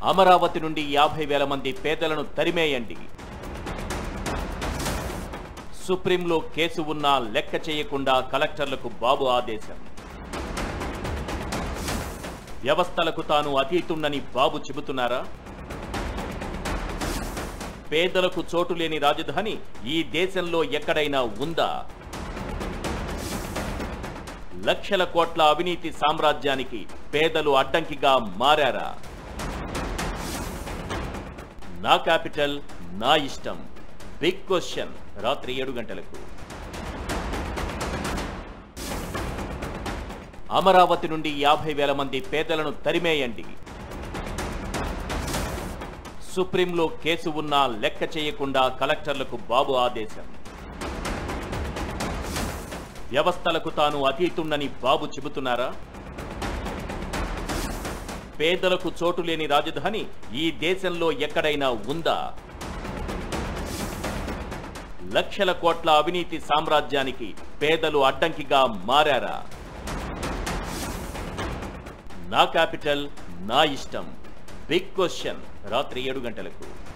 అమరావతి నుండి యాభై వేల మంది పేదలను తరిమేయండి సుప్రీంలో కేసు ఉన్నా లెక్క చేయకుండా కలెక్టర్లకు బాబు ఆదేశం వ్యవస్థలకు తాను అతీతున్నని బాబు చెబుతున్నారా పేదలకు చోటు లేని రాజధాని ఈ దేశంలో ఎక్కడైనా ఉందా లక్షల కోట్ల అవినీతి సామ్రాజ్యానికి పేదలు అడ్డంకిగా మారారా నా క్యాపిటల్ నా ఇష్టం బిగ్ క్వశ్చన్ రాత్రి ఏడు గంటలకు అమరావతి నుండి యాభై వేల మంది పేదలను తరిమేయండి సుప్రీంలో కేసు ఉన్నా లెక్క చేయకుండా కలెక్టర్లకు బాబు ఆదేశం వ్యవస్థలకు తాను అతీతున్నని బాబు చెబుతున్నారా పేదలకు చోటు లేని రాజధాని ఈ దేశంలో ఎక్కడైనా ఉందా లక్షల కోట్ల అవినీతి సామ్రాజ్యానికి పేదలు అడ్డంకిగా మారారా నా క్యాపిటల్ నా ఇష్టం బిగ్ క్వశ్చన్ రాత్రి ఏడు గంటలకు